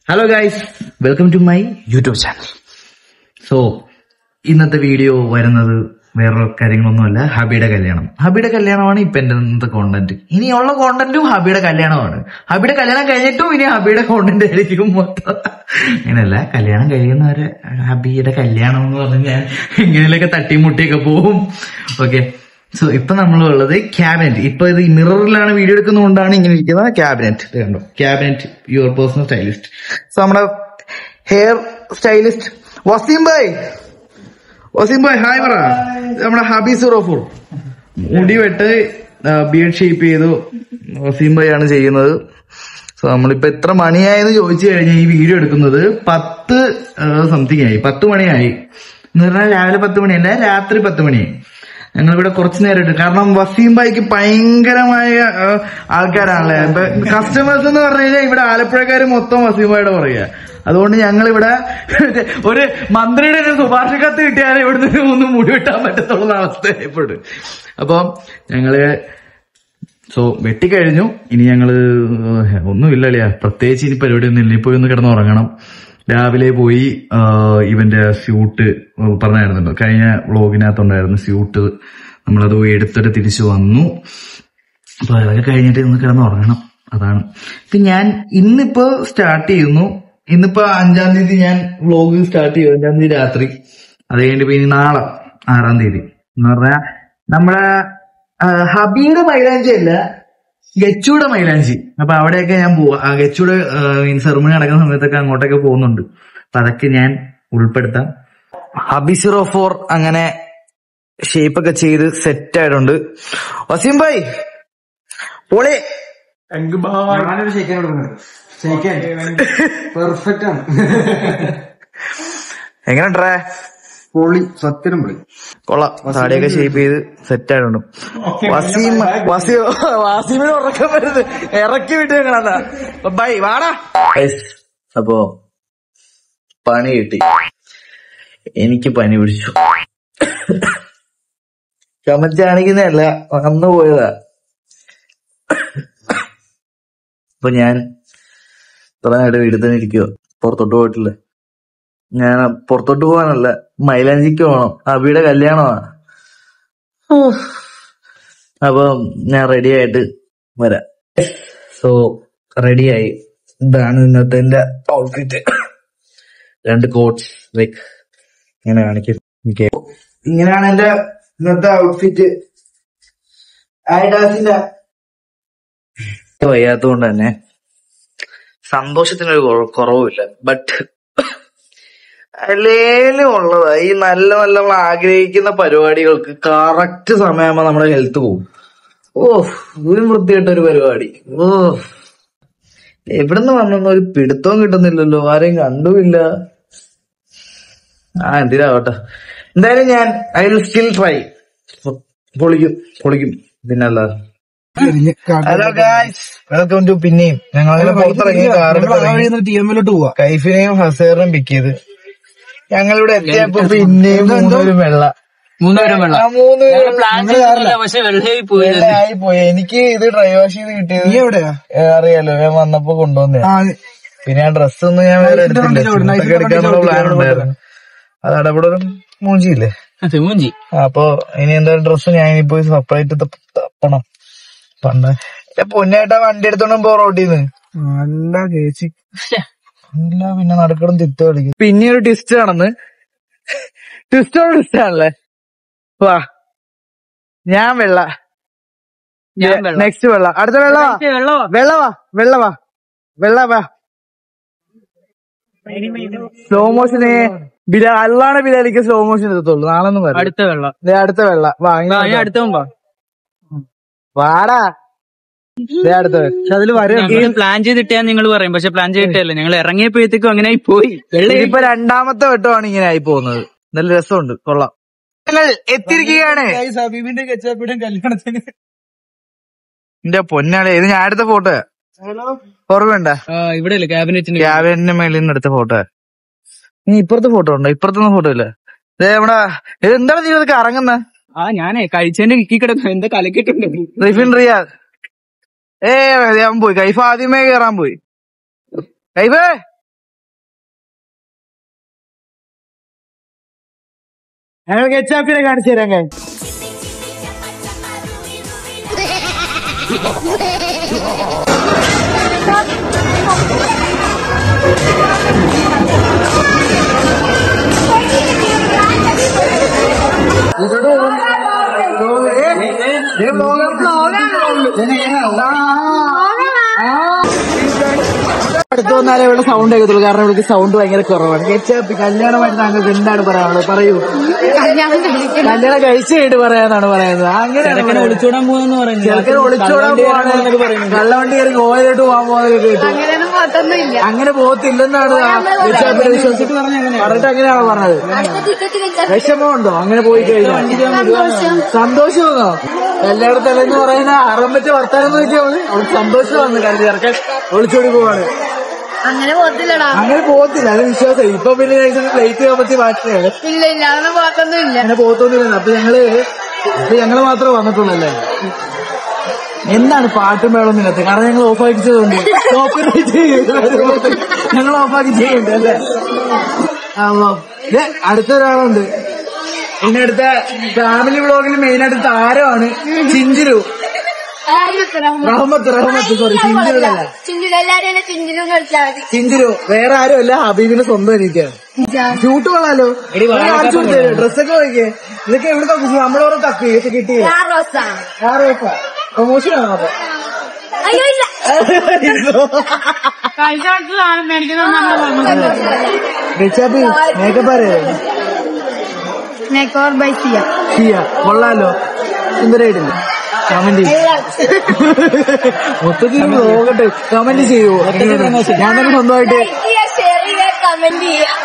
Hello guys welcome to my YouTube channel so ഇന്നത്തെ video വരുന്നത് വേറെ കാര്യങ്ങളൊന്നുമല്ല ഹബിയുടെ കല്യാണം ഹബിയുടെ കല്യാണമാണ് ഇപ്പൊ എന്റെ ഇന്നത്തെ കോണ്ടന്റ് ഇനിയുള്ള കോണ്ടന്റും ഹബിയുടെ കല്യാണമാണ് ഹബിയുടെ കല്യാണം കഴിഞ്ഞിട്ടും ഇനി ഹബിയുടെ കോണ്ടന്റ് ആയിരിക്കും മൊത്തം അങ്ങനെയല്ല കല്യാണം കഴിയുന്നവരെ ഹബിയുടെ കല്യാണം എന്ന് പറഞ്ഞ് ഞാൻ ഇങ്ങനെയൊക്കെ തട്ടിമുട്ടിയൊക്കെ പോവും ഓക്കെ സോ ഇപ്പൊ നമ്മളുള്ളത് ക്യാബിനറ്റ് ഇപ്പൊ ഇത് മിററിലാണ് വീഡിയോ എടുക്കുന്നതുകൊണ്ടാണ് ഇങ്ങനെ ഇരിക്കുന്നത് ക്യാബിനറ്റ് കണ്ടോ cabinet your personal stylist so നമ്മുടെ hair stylist Waseem bhai Waseem bhai hi പറ നമ്മുടെ ഹബി സുറഫൂർ മുടി വെട്ട് ബിയഡ് ഷേപ്പ് ചെയ്തു വസീം ഭായ് ആണ് ചെയ്യുന്നത് സോ നമ്മളിപ്പോ എത്ര മണിയായെന്ന് ചോദിച്ചു കഴിഞ്ഞാൽ ഈ വീഡിയോ എടുക്കുന്നത് പത്ത് സംതിങ് ആയി പത്ത് മണിയായി എന്ന് പറഞ്ഞാൽ രാവിലെ പത്ത് മണിയല്ല രാത്രി പത്ത് മണിയായി ഞങ്ങളിവിടെ കുറച്ചു നേരം ഇട്ടു കാരണം വസീം ഭായിക്ക് ഭയങ്കരമായ ആ, ആൾക്കാരാണല്ലേ ഇപ്പൊ കസ്റ്റമേഴ്സ് എന്ന് പറഞ്ഞു കഴിഞ്ഞാൽ ഇവിടെ ആലപ്പുഴക്കാര് മൊത്തം വസീം ഭായിയുടെ പറയുക അതുകൊണ്ട് ഞങ്ങൾ ഇവിടെ ഒരു മന്ത്രിയുടെ ഒരു ശുപാർശ കത്ത് കിട്ടിയാലേ ഇവിടുന്ന് ഒന്ന് മുടി വെട്ടാൻ പറ്റത്തുള്ള അവസ്ഥ ഇപ്പോഴും അപ്പം ഞങ്ങള് സോ വെട്ടിക്കഴിഞ്ഞു ഇനി ഞങ്ങള് ഒന്നുമില്ലല്ലേ പ്രത്യേകിച്ച് ഇനി പരിപാടിയൊന്നും ഇല്ല ഇപ്പൊ ഒന്ന് കിടന്ന് ഉറങ്ങണം രാവിലെ പോയി ആ, ഇവന്റെ സ്യൂട്ട് പറഞ്ഞായിരുന്നല്ലോ കഴിഞ്ഞ വ്ളോഗിനകത്തുണ്ടായിരുന്നു സ്യൂട്ട് നമ്മളത് പോയി എടുത്തിട്ട് തിരിച്ചു വന്നു അപ്പൊ അതൊക്കെ കഴിഞ്ഞിട്ട് ഇന്ന് കിടന്ന് ഉറങ്ങണം അതാണ് ഇപ്പൊ ഞാൻ ഇന്നിപ്പോ സ്റ്റാർട്ട് ചെയ്യുന്നു ഇന്നിപ്പോ അഞ്ചാം തീയതി ഞാൻ വ്ളോഗ് സ്റ്റാർട്ട് ചെയ്യും അഞ്ചാം തീയതി രാത്രി അത് കഴിഞ്ഞിട്ട് ഇപ്പൊ ഇനി നാളെ ആറാം തീയതി എന്ന് പറഞ്ഞാൽ നമ്മുടെ ആ, ഹബിയുടെ മൈലാഞ്ചി അല്ല ഗച്ചൂടെ മൈലാഞ്ചി അപ്പൊ അവിടെയൊക്കെ ഞാൻ പോവാ ആ ഗച്ചൂടെ മീൻ സെറമണി നടക്കുന്ന സമയത്തൊക്കെ അങ്ങോട്ടൊക്കെ പോകുന്നുണ്ട് അപ്പൊ അതൊക്കെ ഞാൻ ഉൾപ്പെടുത്താം ഹബി സീറോ ഫോർ അങ്ങനെ ഷേപ്പ് ഒക്കെ ചെയ്ത് സെറ്റ് ആയിട്ടുണ്ട് വസീം ഭായ് പൊളി ഞാനൊരു ഷെയ്ക്കാൻ കൊടുക്കുന്നത് ഷെയ്ക്കാൻ പെർഫെക്റ്റ് ആണ് എങ്ങനെയുണ്ടേ പൊളി സത്യനും പൊളി കൊള്ളാം താടിയൊക്കെ ഷേപ്പ് ചെയ്ത് സെറ്റ് ആയിട്ടുണ്ട് വസീം വസീം വാസീമിന് ഉറക്കം വരുന്നത് ഇറക്കി വിട്ടേക്കണ ബൈ വാടാ അപ്പോ പണി കിട്ടി എനിക്ക് പനി പിടിച്ചു ചമച്ചാണിക്കുന്നല്ല വന്നു പോയതാ അപ്പൊ ഞാൻ ഇത്ര നേരം വീട്ടിൽ തന്നെ ഇരിക്കുക പുറത്തോട്ട് പോയിട്ടില്ല ഞാൻ പുറത്തോട്ട് പോകാനല്ല മൈലാഞ്ചിക്ക് പോകണം അബിയുടെ കല്യാണമാണ് അപ്പൊ ഞാൻ റെഡി ആയിട്ട് വരാം സോ റെഡിയായി ഇതാണ് ഇന്നത്തെ എന്റെ ഔട്ട്ഫിറ്റ് രണ്ട് കോട്ട്സ് ലൈക്ക് ഇങ്ങനെ കാണിക്കും എനിക്ക് ഇങ്ങനെയാണ് എന്റെ ഇന്നത്തെ ഔട്ട്ഫിറ്റ് ആയിഡാസിന്റെ വയ്യാത്തതുകൊണ്ട് തന്നെ സന്തോഷത്തിനൊരു കുറ- കുറവുമില്ല ബട്ട് അല്ലേലും ഉള്ളതാ ഈ നല്ല നല്ല നമ്മൾ ആഗ്രഹിക്കുന്ന പരിപാടികൾക്ക് കറക്റ്റ് സമയമാകുമ്പോ നമ്മുടെ ഹെൽത്ത് പോകും ഓ ഒരു വൃത്തിയായിട്ട ഒരു പരിപാടി ഓ എവിടുന്ന് വന്നൊന്നും ഒരു പിടുത്തവും കിട്ടുന്നില്ലല്ലോ ആരെയും കണ്ടുമില്ല ആ എന്തിനാവട്ടെ എന്തായാലും ഞാൻ ഐ വിൽ സ്റ്റിൽ ട്രൈ പൊളിക്കും പൊളിക്കും പിന്നല്ലാതെ ഹലോ ഗായ്സ് വെൽക്കം ടു പിന്നെയും ഞങ്ങൾ അങ്ങനെ പുറത്തിറങ്ങി കാറെടുത്തിറങ്ങി ടി എമ്മിലോട്ട് പോവാ കൈഫിനെയും ഹസേറിനെയും പിക്ക് ചെയ്ത് ഞങ്ങളിവിടെ എത്തിയപ്പോ പിന്നെയും മൂന്നുപേരും വെള്ള മൂന്നുപേരും വെള്ളം ആ മൂന്നുപേരും പ്ലാൻ ചെയ്തിട്ടില്ല പക്ഷെ വെള്ളയായി പോയി വെള്ളയായി പോയി എനിക്ക് ഇത് ഡ്രൈ വാഷ് ചെയ്ത് കിട്ടിയത് നീ എവിടെയാ ഏ, അറിയാലോ ഞാൻ വന്നപ്പോ കൊണ്ടുവന്നേ ആ പിന്നെ ആ ഡ്രസ് ഒന്നും ഞാൻ വേറെ എടുത്തില്ല വണ്ടിയില് വിടണം. ചുമട്ടൊക്കെ എടുക്കാനുള്ള പ്ലാൻ ഉണ്ടായിരുന്നു അത് അടപടലും മൂഞ്ചിയില്ലേ അതെ മൂഞ്ചി അപ്പൊ ഇനി എന്തായാലും ഡ്രസ് ഞാൻ ഇനി പോയി സെപ്പറേറ്റ് തപ്പണം പണ്ട് എന്റെ പൊന്നേട്ടാ വണ്ടി എടുത്തോണ്ടും പോ റോട്ടീന്ന് നല്ല ചേച്ചി ഇല്ല പിന്നെ നടക്കണം തിത്ത കളിക്കും പിന്നെ ഒരു ട്വിസ്റ്റ് ആണെന്ന് ട്വിസ്റ്റോട് ട്വിസ്റ്റ് ആണല്ലേ വാ ഞാൻ വെള്ള ഞാൻ വെള്ളം നെക്സ്റ്റ് വെള്ള അടുത്ത വെള്ള വാ വെള്ളമാ വെള്ള വാ വെള്ള വാ വെള്ള വാ സ്ലോ മോഷന് ബിലാ അല്ലാണ് ബിലാലിക്ക് സ്ലോ മോഷൻ എടുത്തുള്ളൂ നാളെ ഒന്നും വരും അടുത്ത വെള്ളം ദേ അടുത്ത വെള്ള വാ ആ, ഇങ്ങോട്ട് ഇനി വാ. അടുത്ത മുമ്പാ വാടാ ദേ അടുത്ത പക്ഷെ അതില് വരും ഞങ്ങള് പ്ലാൻ ചെയ്തിട്ടാ നിങ്ങൾ പറയും പക്ഷെ പ്ലാൻ ചെയ്തിട്ടല്ല ഞങ്ങൾ ഇറങ്ങിയപ്പോഴത്തേക്കും അങ്ങനെ ആയി പോയി വെള്ളയായി ഇതിപ്പോ രണ്ടാമത്തെ വട്ടമാണ് ഇങ്ങനെ ആയി പോകുന്നത് നല്ല രസമുണ്ട് കൊള്ളാം ഞങ്ങൾ എത്തിയിരിക്കുകയാണ് ഹബീബിന്റെ കെച്ചപ്പിടും കല്യാണത്തിന് എന്റെ പൊന്നാളെ ഇത് ഞാൻ എടുത്ത ഫോട്ടോ ഓർമ്മയുണ്ട ആ, ഇവിടെ അല്ലേ ക്യാബിനറ്റിന് ക്യാബിനറ്റിന്റെ മേളിൽ നിന്ന് എടുത്ത ഫോട്ടോ നീ ഇപ്പുറത്തെ ഫോട്ടോ ഉണ്ടോ ഇപ്പുറത്തൊന്നും ഫോട്ടോ ഇല്ല ദേ നമ്മുടെ ഇത് എന്താണ് നീ ഇതൊക്കെ ഇറങ്ങുന്ന ആ ഞാനേ കഴിച്ചതിന്റെ കിക്കി കിടക്കും എന്താ കലക്കിട്ടുണ്ട് റിഫിൻ റിയാദ് ഏ ഞാൻ പോയി കൈഫ് ആദ്യമേ കേറാൻ പോയി കൈഫേ ഞങ്ങൾ കെച്ചാപ്പിനെ കാണിച്ചു തരാം കൈ അടുത്ത് വന്നാലേ ഇവിടെ സൗണ്ട് കേൾക്കത്തുള്ളൂ കാരണം ഇവിടുത്തെ സൗണ്ട് ഭയങ്കര കുറവാണ് കെച്ചാപ്പി കല്യാണമായിട്ട് താങ്കൾക്ക് എന്താണ് പറയാനുള്ളത് പറയൂ കല്യാണം കഴിച്ചു കഴിഞ്ഞിട്ട് പറയാന്നാണ് പറയുന്നത് അങ്ങനെയാണ് ഒളിച്ചോടാൻ പോകുന്നു പറയുന്നത് ചെറുക്കൻ ഒളിച്ചോടാൻ പോവാണ് കള്ളവണ്ടി കയറി ഗോവയിലോട്ട് പോകാൻ പോകുന്നത് കേട്ടു അങ്ങനെയൊന്നും പോത്തൊന്നുമില്ല അങ്ങനെ പോകത്തില്ലെന്നാണ് ആ കെച്ചാപ്പിനെ വിശ്വസിച്ചിട്ട് പറഞ്ഞിട്ട് അങ്ങനെയാണോ പറഞ്ഞത് അടുത്ത ടിക്കറ്റ് വെച്ചാൽ വിഷമമുണ്ടോ അങ്ങനെ പോയി കഴിഞ്ഞാൽ സന്തോഷം സന്തോഷമാണോ കല്യാണത്തല്ലെന്ന് പറയുന്ന അറമ്പറ്റ വർത്താനം എന്ന് വെച്ചാൽ മതി അവൾക്ക് സന്തോഷമാണ് കല്യാണം ചെറുക്കൻ ഒളിച്ചോടി പോവാണ് അങ്ങനെ പോത്തില്ലടാ അങ്ങനെ പോകത്തില്ല അത് വിശ്വാസം ഇപ്പൊ പിന്നെ പ്ലേറ്റ് കമ്പത്തി മാറ്റുകയാണ് ഇല്ല ഇല്ല അതൊന്നും പോത്തൊന്നുമില്ല അങ്ങനെ പോത്തൊന്നുമില്ല അപ്പൊ ഞങ്ങള് ഇത് ഞങ്ങള് മാത്രമേ വന്നിട്ടുള്ളല്ലേ എന്താണ് പാട്ടും വേളം നിങ്ങത്ത് കാരണം ഞങ്ങൾ ഓഫാക്കി ചെയ്തുകൊണ്ട് ഞങ്ങൾ ഓഫാക്കി ചെയ്യുന്നുണ്ട് അല്ലേ അപ്പൊ ഇത് അടുത്ത ഒരാളുണ്ട് പിന്നെ അടുത്ത ഫാമിലി വ്ളോഗിൽ മെയിൻ ആയിട്ട് താരമാണ് ചിഞ്ചിരു റഹ്മത്ത് റഹ്മത്ത് സോറി ചിഞ്ചിരു അല്ല ചിഞ്ചു എല്ലാരും ചിഞ്ചിലും കളിച്ചാൽ മതി ചിഞ്ചിരു വേറെ ആരും അല്ല ഹബീബിന് സ്വന്തം എനിക്കാണ് ഷൂട്ട് കൊള്ളാലോ ഡ്രസ്സൊക്കെ നോക്കിയേ ഇതൊക്കെ എവിടെ തപ്പി നമ്മളെ ഓരോ തപ്പി ഇത് കിട്ടിയേ ആ റോസ ആറേപ്പാ പ്രൊമോഷൻ ആണോ അപ്പൊ അയ്യോ ഇല്ല റിച്ചാപ്പി മേക്കപ്പ് ആരേ മേക്കോർ ബൈ സിയ ഷിയ കൊള്ളാലോ സുന്ദരായിട്ടില്ല കമന്റ് മൊത്തത്തിൽ നോക്കട്ടെ കമന്റ് ചെയ്യൂ ഞാൻ തന്നെ സ്വന്തമായിട്ട് ഷെയർ ചെയ്യുക കമന്റ്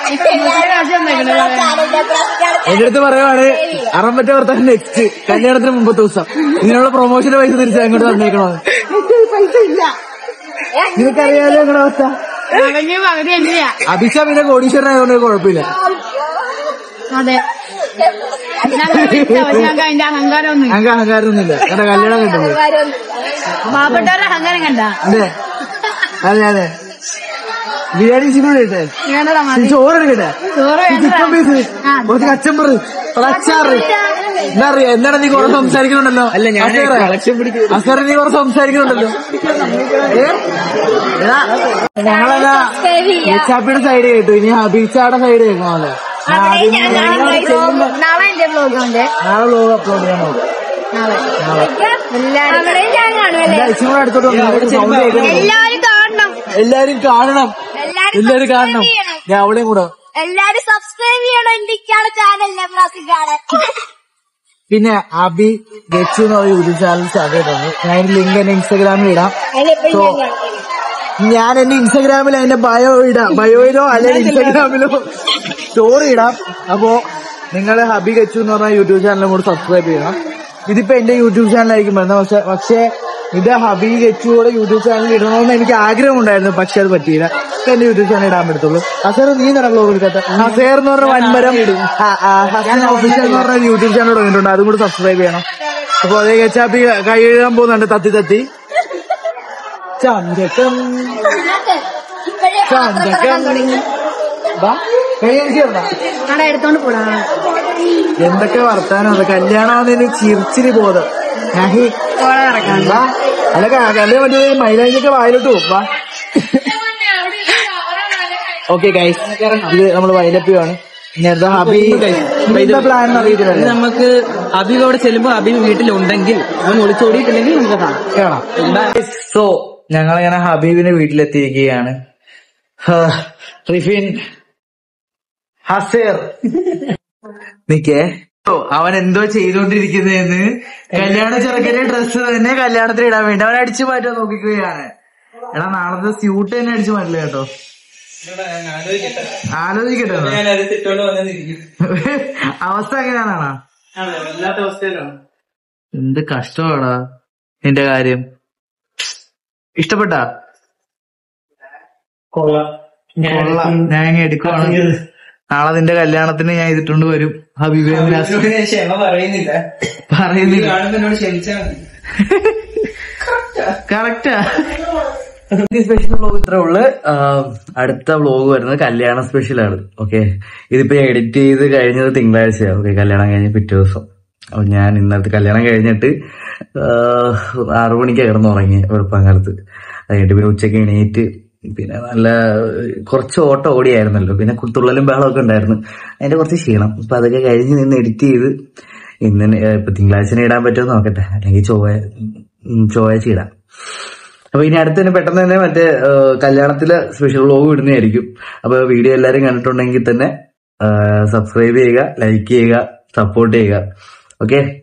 എന്റെ അടുത്ത് പറയുവാണ് അറമ്പറ്റ വർത്താനം നെക്സ്റ്റ് കല്യാണത്തിന് മുമ്പത്തെ ദിവസം ഇതിനുള്ള പ്രൊമോഷന്റെ പൈസ തിരിച്ച് അങ്ങോട്ട് തന്നേക്കണോ പൈസ ഇല്ല നിനക്കറിയാലോ നിങ്ങളുടെ അവസ്ഥ അഭിഷ പിന്നെ കോടീശ്വരനായതുകൊണ്ട് കുഴപ്പമില്ല അതെ ഞങ്ങൾക്ക് അതിന്റെ അഹങ്കാരം ഒന്നും ഞങ്ങൾക്ക് അഹങ്കാരമൊന്നുമില്ല എന്റെ കല്യാണം കിട്ടുന്നത് പാവപ്പെട്ടവരുടെ അഹങ്കാരം കണ്ട അതെ അതെ അതെ ബിരിയാണി ചിക്കൻ ഇട്ടേ ചോറ് എടുക്കട്ടെ ചോറ് ചിക്കൻ പീസ് കുറച്ച് കച്ചമ്പറ് ഒരു അച്ചാറ് എന്താ അറിയാ എന്താണ് നീ കുറെ സംസാരിക്കുന്നുണ്ടല്ലോ അല്ല, ഞാൻ collection പിടിക്കും. അസർ നീ കുറെ സംസാരിക്കുന്നുണ്ടല്ലോ ഏ? എടാ, ഞങ്ങളെന്നാ എച്ചാപ്പിയുടെ സൈഡ് കേട്ടു ഇനി ഹബീച്ചാടെ സൈഡ് കേൾക്കണമല്ലോ ഞാൻ ആദ്യം നാളെ എന്റെ ബ്ലോഗ് ഉണ്ട് നാളെ വ്ലോഗ് അപ്ലോഡ് ചെയ്യാൻ നോക്കും നാളെ നാളെ എല്ലാവരും ഞാൻ കാണുമല്ലേ എന്താ ഇച്ചിരി കൂടെ അടുത്തോട്ട് വന്നോ. സൗണ്ട് കേൾക്കുന്നില്ല. എല്ലാരും കാണണം എല്ലാരും കാണണം എല്ലാരും കാണണം ഞാൻ അവിടെയും കൂടെ എല്ലാരും സബ്സ്ക്രൈബ് ചെയ്യണം ഇന്ത്യക്കാണ് ചാനൽ നെബ്രാസിക് കാണാൻ പിന്നെ അബി ഗച്ചു എന്ന് പറയുന്ന യൂട്യൂബ് ചാനൽ സ്റ്റാർട്ട് ചെയ്തിട്ടുണ്ട് ഞാൻ ലിങ്ക് എന്റെ ഇൻസ്റ്റാഗ്രാമിൽ ഇടാം സോ ഞാൻ എന്റെ ഇൻസ്റ്റാഗ്രാമിൽ അതിന്റെ ബയോ ഇടാം ബയോയിലോ അല്ലെങ്കിൽ ഇൻസ്റ്റാഗ്രാമിലോ സ്റ്റോറി ഇടാം അപ്പോ നിങ്ങൾ ഹബി ഗച്ചു എന്ന് പറഞ്ഞ യൂട്യൂബ് ചാനലും കൂടെ സബ്സ്ക്രൈബ് ചെയ്യണം ഇതിപ്പോ എന്റെ യൂട്യൂബ് ചാനലായിരിക്കും വരുന്നത് പക്ഷെ പക്ഷേ ഇത് ഹബി ഗച്ചുകൂടെ യൂട്യൂബ് ചാനൽ ഇടണമെന്ന് എനിക്ക് ആഗ്രഹം ഉണ്ടായിരുന്നു പക്ഷെ അത് പറ്റിയില്ല ഇപ്പൊ എന്റെ യൂട്യൂബ് ചാനൽ ഇടാൻ പറ്റത്തുള്ളൂ അസർ നീ തന്നെ ബ്ലോഗ് എടുക്കട്ടെ അസേർ എന്ന് പറഞ്ഞ വൻമരം ഹസൻ ഓഫീഷ്യൽ എന്ന് പറഞ്ഞ യൂട്യൂബ് ചാനൽ തുടങ്ങിയിട്ടുണ്ട് അതും കൂടെ സബ്സ്ക്രൈബ് ചെയ്യണം അപ്പൊ അതേ ഗച്ചാപ്പി കൈ എഴുതാൻ പോകുന്നുണ്ട് തത്തി തത്തി ചന്തക്കം ചന്തക്കം ബാ, കൈ എനിക്ക് തരണോ? അവിടെ എടുത്തോണ്ട് പോടാ എന്തൊക്കെ വർത്താനം കല്യാണമാകുന്നതിന് ചിരിച്ചിരി ബോധം ഞാഹി വാ. അല്ല കല്യാണം മറ്റേ മൈലാഞ്ചൊക്കെ വായിലോട്ട് പോകും വാ ഓക്കെ ഗൈസ് ഇത് നമ്മൾ വൈലപ്പിയാണ് ഇനി എന്താ ഹബി എന്താ പ്ലാൻ ഇത് അറിയത്തില്ല നമുക്ക് അബീബ് അവിടെ ചെല്ലുമ്പോ അബീബ് വീട്ടിലുണ്ടെങ്കിൽ അവൻ ഒളിച്ചോടിയിട്ടില്ലെങ്കിൽ നമുക്ക് കാണാം കാണാം സോ ഞങ്ങളിങ്ങനെ ഹബീബിന്റെ വീട്ടിലെത്തിയിരിക്കുകയാണ് ഹാ, റിഫിൻ ഹസീർ നിക്കേ ഓ, അവൻ എന്തോ ചെയ്തോണ്ടിരിക്കുന്നതെന്ന് കല്യാണ ചെറുക്കന്റെ ഡ്രസ്സ് തന്നെ കല്യാണത്തിന് ഇടാൻ വേണ്ടി അവൻ അടിച്ചു മാറ്റാൻ നോക്കിക്കുകയാണ് എടാ നാളത്തെ സ്യൂട്ട് തന്നെ അടിച്ചു മാറ്റില്ല കേട്ടോ ആലോചിക്കട്ടെ ഒന്ന്. അവസ്ഥ എങ്ങനെയാണാ എന്ത് കഷ്ടമാടാ നിന്റെ കാര്യം ഇഷ്ടപ്പെട്ടാ കൊള്ളാം ഞാൻ ഇങ്ങ് എടുക്കുവാണ് നാളെ നിന്റെ കല്യാണത്തിന് ഞാൻ ഇതിട്ടുണ്ട് വരും ഹബീബെ ക്ഷമ പറയുന്നില്ല പറയുന്നില്ല കാണുമ്പോ എന്നോട് ക്ഷമിച്ചാ മതി കറക്റ്റാ സ്പെഷ്യൽ വ്ലോഗ് ഇത്രേ ഉള്ളു ആ, അടുത്ത വ്ലോഗ് വരുന്നത് കല്യാണ സ്പെഷ്യലാണ് ഓക്കെ ഇതിപ്പോ എഡിറ്റ് ചെയ്ത് കഴിഞ്ഞത് തിങ്കളാഴ്ചയാണ് ഓക്കെ കല്യാണം കഴിഞ്ഞ പിറ്റേ ദിവസം അപ്പൊ ഞാൻ ഇന്നത്തെ കല്യാണം കഴിഞ്ഞിട്ട് ആ, ആറു മണിക്ക് കിടന്നുറങ്ങി വെളുപ്പാങ്കാലത്ത് അത് കഴിഞ്ഞിട്ട് പിന്നെ ഉച്ചയ്ക്ക് എണീറ്റ് പിന്നെ നല്ല കുറച്ച് ഓട്ടം ഓടിയായിരുന്നല്ലോ പിന്നെ തുള്ളലും ബഹളമൊക്കെ ഉണ്ടായിരുന്നു അതിന്റെ കുറച്ച് ക്ഷീണം അപ്പൊ അതൊക്കെ കഴിഞ്ഞ് നിന്ന് എഡിറ്റ് ചെയ്ത് ഇന്ന് ഇപ്പൊ തിങ്കളാഴ്ച ഇടാൻ പറ്റുമോ എന്ന് നോക്കട്ടെ അല്ലെങ്കിൽ ചൊവ്വ ഉം, ചൊവ്വാഴ്ച ഇടാം അപ്പൊ ഇനി അടുത്ത് തന്നെ പെട്ടെന്ന് തന്നെ മറ്റേ ആ, കല്യാണത്തിലെ സ്പെഷ്യൽ വ്ലോഗ് ഇടുന്നതായിരിക്കും അപ്പൊ വീഡിയോ എല്ലാവരും കണ്ടിട്ടുണ്ടെങ്കിൽ തന്നെ സബ്സ്ക്രൈബ് ചെയ്യുക ലൈക്ക് ചെയ്യുക സപ്പോർട്ട് ചെയ്യുക ഓക്കെ